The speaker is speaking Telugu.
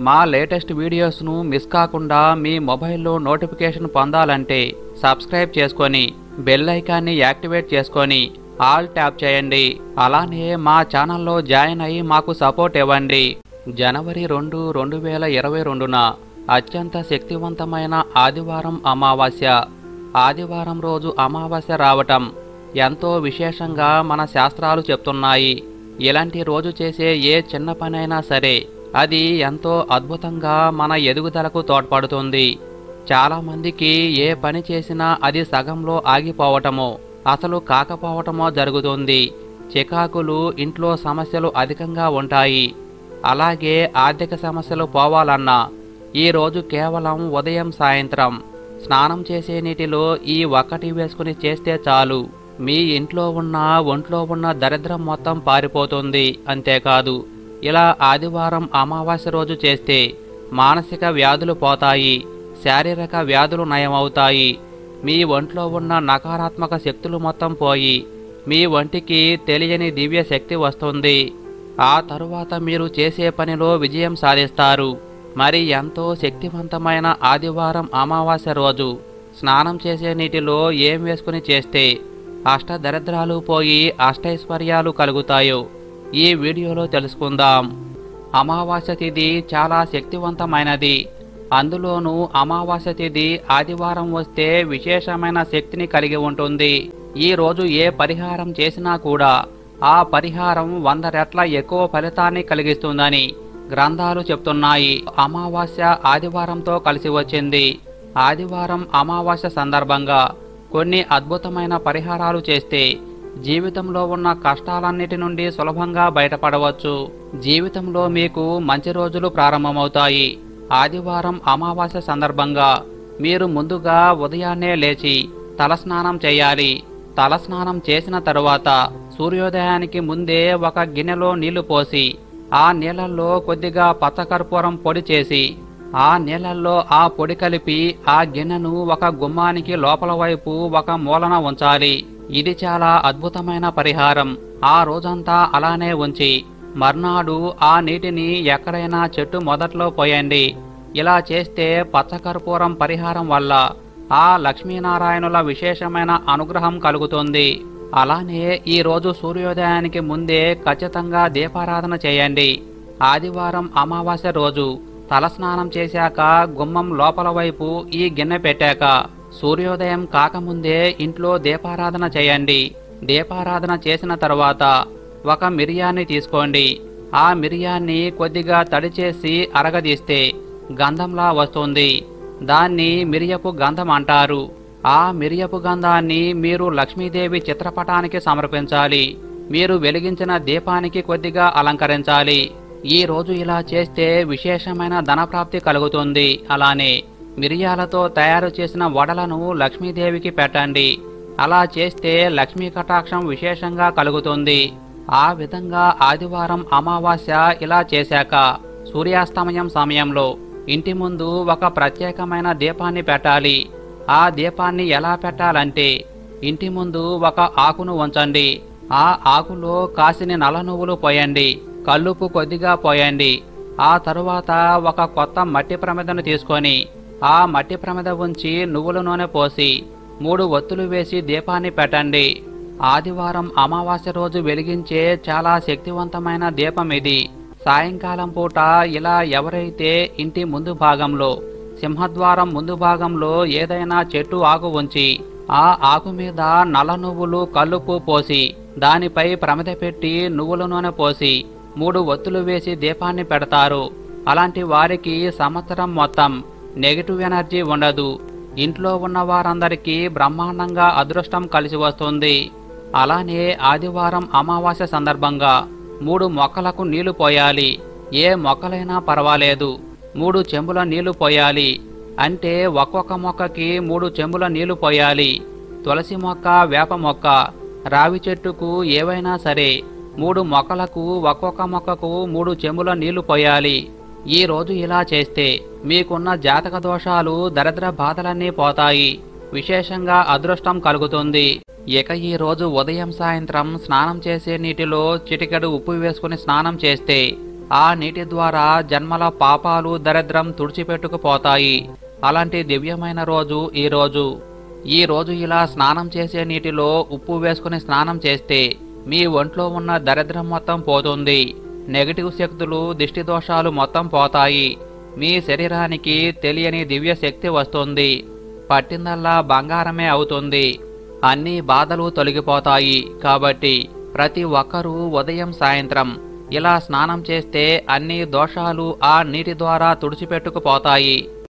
మా లేటెస్ట్ వీడియోస్ను మిస్ కాకుండా మీ మొబైల్లో నోటిఫికేషన్ పొందాలంటే సబ్స్క్రైబ్ చేసుకొని బెల్ ఐకాన్ని యాక్టివేట్ చేసుకొని ఆల్ ట్యాప్ చేయండి అలానే మా ఛానల్లో జాయిన్ అయ్యి మాకు సపోర్ట్ ఇవ్వండి జనవరి రెండు రెండు వేల ఇరవై రెండున అత్యంత శక్తివంతమైన ఆదివారం అమావాస్య ఆదివారం రోజు అమావాస్య రావటం ఎంతో విశేషంగా మన శాస్త్రాలు చెప్తున్నాయి ఇలాంటి రోజు చేసే ఏ చిన్న పనైనా సరే అది ఎంతో అద్భుతంగా మన ఎదుగుదలకు తోడ్పడుతుంది చాలామందికి ఏ పని చేసినా అది సగంలో ఆగిపోవటమో అసలు కాకపోవటమో జరుగుతుంది చికాకులు ఇంట్లో సమస్యలు అధికంగా ఉంటాయి అలాగే ఆర్థిక సమస్యలు పోవాలన్నా ఈ రోజు కేవలం ఉదయం సాయంత్రం స్నానం చేసే నీటిలో ఈ ఒక్కటి వేసుకుని చేస్తే చాలు మీ ఇంట్లో ఉన్న ఒంట్లో ఉన్న దరిద్రం మొత్తం పారిపోతుంది అంతేకాదు ఇలా ఆదివారం అమావాస్య రోజు చేస్తే మానసిక వ్యాధులు పోతాయి శారీరక వ్యాధులు నయమవుతాయి మీ ఒంట్లో ఉన్న నకారాత్మక శక్తులు మొత్తం పోయి మీ ఒంటికి తెలియని దివ్య శక్తి వస్తుంది ఆ తరువాత మీరు చేసే పనిలో విజయం సాధిస్తారు మరి ఎంతో శక్తివంతమైన ఆదివారం అమావాస్య రోజు స్నానం చేసే నీటిలో ఏం వేసుకుని చేస్తే అష్ట దరిద్రాలు పోయి అష్టైశ్వర్యాలు కలుగుతాయో ఈ వీడియోలో తెలుసుకుందాం అమావాస్య తిథి చాలా శక్తివంతమైనది అందులోనూ అమావాస్య తిథి ఆదివారం వస్తే విశేషమైన శక్తిని కలిగి ఉంటుంది ఈ రోజు ఏ పరిహారం చేసినా కూడా ఆ పరిహారం వంద రెట్ల ఎక్కువ ఫలితాన్ని కలిగిస్తుందని గ్రంథాలు చెప్తున్నాయి అమావాస్య ఆదివారంతో కలిసి వచ్చింది ఆదివారం అమావాస్య సందర్భంగా కొన్ని అద్భుతమైన పరిహారాలు చేస్తే జీవితంలో ఉన్న కష్టాలన్నిటి నుండి సులభంగా బయటపడవచ్చు జీవితంలో మీకు మంచి రోజులు ప్రారంభమవుతాయి ఆదివారం అమావాస్య సందర్భంగా మీరు ముందుగా ఉదయాన్నే లేచి తలస్నానం చేయాలి తలస్నానం చేసిన తరువాత సూర్యోదయానికి ముందే ఒక గిన్నెలో నీళ్లు పోసి ఆ నీళ్ళల్లో కొద్దిగా పచ్చకర్పూరం పొడి చేసి ఆ నీళ్ళల్లో ఆ పొడి కలిపి ఆ గిన్నెను ఒక గుమ్మానికి లోపల వైపు ఒక మూలన ఉంచాలి ఇది చాలా అద్భుతమైన పరిహారం ఆ రోజంతా అలానే ఉంచి మర్నాడు ఆ నీటిని ఎక్కడైనా చెట్టు మొదట్లో పోయండి ఇలా చేస్తే పచ్చకర్పూరం పరిహారం వల్ల ఆ లక్ష్మీనారాయణుల విశేషమైన అనుగ్రహం కలుగుతుంది అలానే ఈ రోజు సూర్యోదయానికి ముందే ఖచ్చితంగా దీపారాధన చేయండి ఆదివారం అమావాస్య రోజు తలస్నానం చేశాక గుమ్మం లోపల వైపు ఈ గిన్నె పెట్టాక సూర్యోదయం కాకముందే ఇంట్లో దీపారాధన చేయండి దీపారాధన చేసిన తర్వాత ఒక మిరియాన్ని తీసుకోండి ఆ మిరియాన్ని కొద్దిగా తడి చేసి అరగదీస్తే గంధంలా వస్తుంది దాన్ని మిరియపు గంధం అంటారు ఆ మిరియపు గంధాన్ని మీరు లక్ష్మీదేవి చిత్రపటానికి సమర్పించాలి మీరు వెలిగించిన దీపానికి కొద్దిగా అలంకరించాలి ఈ రోజు ఇలా చేస్తే విశేషమైన ధనప్రాప్తి కలుగుతుంది అలానే మిరియాలతో తయారు చేసిన వడలను లక్ష్మీదేవికి పెట్టండి అలా చేస్తే లక్ష్మీ కటాక్షం విశేషంగా కలుగుతుంది ఆ విధంగా ఆదివారం అమావాస్య ఇలా చేశాక సూర్యాస్తమయం సమయంలో ఇంటి ముందు ఒక ప్రత్యేకమైన దీపాన్ని పెట్టాలి ఆ దీపాన్ని ఎలా పెట్టాలంటే ఇంటి ముందు ఒక ఆకును ఉంచండి ఆ ఆకులో కాసిని నల్ల నువ్వులు పోయండి కల్లుపు కొద్దిగా పోయండి ఆ తరువాత ఒక కొత్త మట్టి ప్రమిదను తీసుకొని ఆ మట్టి ప్రమిద ఉంచి నువ్వుల నూనె పోసి మూడు ఒత్తులు వేసి దీపాన్ని పెట్టండి ఆదివారం అమావాస్య రోజు వెలిగించే చాలా శక్తివంతమైన దీపం ఇది సాయంకాలం పూట ఇలా ఎవరైతే ఇంటి ముందు భాగంలో సింహద్వారం ముందు భాగంలో ఏదైనా చెట్టు ఆకు ఉంచి ఆ ఆకు మీద నల్ల నువ్వులు కల్లుపు పోసి దానిపై ప్రమిద పెట్టి నువ్వుల నూనె పోసి మూడు ఒత్తులు వేసి దీపాన్ని పెడతారు అలాంటి వారికి సంవత్సరం మొత్తం నెగిటివ్ ఎనర్జీ ఉండదు ఇంట్లో ఉన్న వారందరికీ బ్రహ్మాండంగా అదృష్టం కలిసి వస్తుంది అలానే ఆదివారం అమావాస్య సందర్భంగా మూడు మొక్కలకు నీళ్లు పోయాలి ఏ మొక్కలైనా పర్వాలేదు మూడు చెంబుల నీళ్లు పోయాలి అంటే ఒక్కొక్క మొక్కకి మూడు చెంబుల నీళ్లు పోయాలి తులసి మొక్క వేప మొక్క రావి చెట్టుకు ఏవైనా సరే మూడు మొక్కలకు ఒక్కొక్క మొక్కకు మూడు చెంబుల నీళ్లు పోయాలి ఈ రోజు ఇలా చేస్తే మీకున్న జాతక దోషాలు దరిద్ర బాధలన్నీ పోతాయి విశేషంగా అదృష్టం కలుగుతుంది ఇక ఈ రోజు ఉదయం సాయంత్రం స్నానం చేసే నీటిలో చిటికెడు ఉప్పు వేసుకుని స్నానం చేస్తే ఆ నీటి ద్వారా జన్మల పాపాలు దరిద్రం తుడిచిపెట్టుకుపోతాయి అలాంటి దివ్యమైన రోజు ఈ రోజు ఈ రోజు ఇలా స్నానం చేసే నీటిలో ఉప్పు వేసుకుని స్నానం చేస్తే మీ ఒంట్లో ఉన్న దరిద్రం మొత్తం పోతుంది నెగటివ్ శక్తులు దిష్టి దోషాలు మొత్తం పోతాయి మీ శరీరానికి తెలియని దివ్య శక్తి వస్తుంది పట్టిందల్లా బంగారమే అవుతుంది అన్ని బాధలు తొలగిపోతాయి కాబట్టి ప్రతి ఒక్కరూ ఉదయం సాయంత్రం ఇలా స్నానం చేస్తే అన్ని దోషాలు ఆ నీటి ద్వారా తుడిచిపెట్టుకుపోతాయి